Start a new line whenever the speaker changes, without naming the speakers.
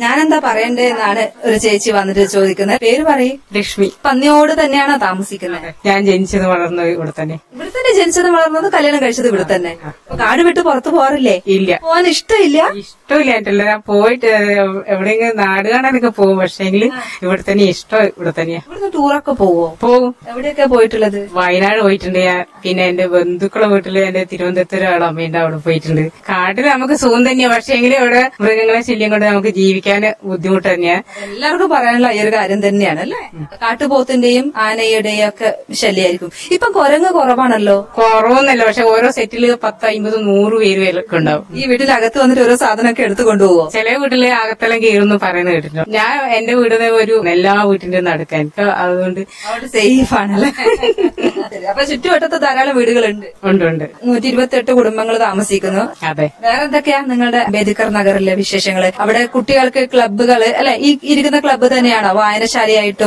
ഞാനെന്താ പറയണ്ടേ എന്നാണ് ഒരു ചേച്ചി വന്നിട്ട് ചോദിക്കുന്നത് പേര് പറയും
ലക്ഷ്മി
പന്നിയോട് തന്നെയാണോ താമസിക്കുന്നത്
ഞാൻ ജനിച്ചത് വളർന്നത് ഇവിടെ തന്നെ
ഇവിടെ തന്നെ ജനിച്ചത് വളർന്നത് കല്യാണം കഴിച്ചത് ഇവിടെ തന്നെ അപ്പൊ കാട് വിട്ട് പുറത്തു പോറില്ലേ
ഇല്ല
പോവാൻ ഇഷ്ടമില്ല
ഇഷ്ടമില്ലായിട്ടല്ല ഞാൻ പോയിട്ട് എവിടെയെങ്കിലും നാട് കാണാനൊക്കെ പോകും പക്ഷേങ്കിൽ ഇവിടെ തന്നെ ഇഷ്ടം ഇവിടെ തന്നെയാ
ഇവിടുന്ന് ടൂറൊക്കെ പോവോ
പോകും
എവിടെയൊക്കെ പോയിട്ടുള്ളത്
വയനാട് പോയിട്ടുണ്ട് ഞാൻ പിന്നെ എന്റെ ബന്ധുക്കളെ വീട്ടില് എന്റെ തിരുവനന്തപുരത്ത് ഒരാൾ അമ്മയുണ്ട് അവിടെ പോയിട്ടുണ്ട് കാട്ടിൽ നമുക്ക് സുഖം തന്നെയാ പക്ഷേങ്കിൽ ഇവിടെ മൃഗങ്ങളെ ശല്യം കൊണ്ട് നമുക്ക് ജീവിക്കാൻ ബുദ്ധിമുട്ട് തന്നെയാ
എല്ലാവർക്കും പറയാനുള്ള ഈ ഒരു കാര്യം തന്നെയാണ് അല്ലേ കാട്ടുപോത്തിന്റെയും ആനയുടെയും ഒക്കെ ശല്യമായിരിക്കും ഇപ്പൊ കുരങ്ങ് കുറവാണല്ലോ
കുറവൊന്നല്ല പക്ഷെ ഓരോ സെറ്റില് പത്ത് അമ്പത് നൂറ് പേര് ഒക്കെ ഉണ്ടാവും
ഈ വീട്ടിലകത്ത് വന്നിട്ട് ഓരോ സാധനമൊക്കെ എടുത്തു കൊണ്ടുപോവോ
ചില വീട്ടില് അകത്തെല്ലാം കീറുന്നു പറയുന്നത് കേട്ടിട്ടുണ്ട് ഞാൻ എന്റെ വീടിന് ഒരു എല്ലാ വീട്ടിന്റെ നടക്കാൻ എനിക്ക് അതുകൊണ്ട്
അവിടെ സേഫ് ആണല്ലേ ശരി, അപ്പൊ ചുറ്റുവട്ടത്ത് ധാരാളം വീടുകളുണ്ട്
ഉണ്ട് ഉണ്ട്
നൂറ്റി ഇരുപത്തി എട്ട് കുടുംബങ്ങൾ താമസിക്കുന്നു
അതെ
വേറെ എന്തൊക്കെയാ നിങ്ങളുടെ ബേദിക്കർ നഗറിലെ വിശേഷങ്ങള് അവിടെ കുട്ടികൾക്ക് ക്ലബ്ബുകള് അല്ലെ ഈ ഇരിക്കുന്ന ക്ലബ്ബ് തന്നെയാണോ വായനശാലയായിട്ടും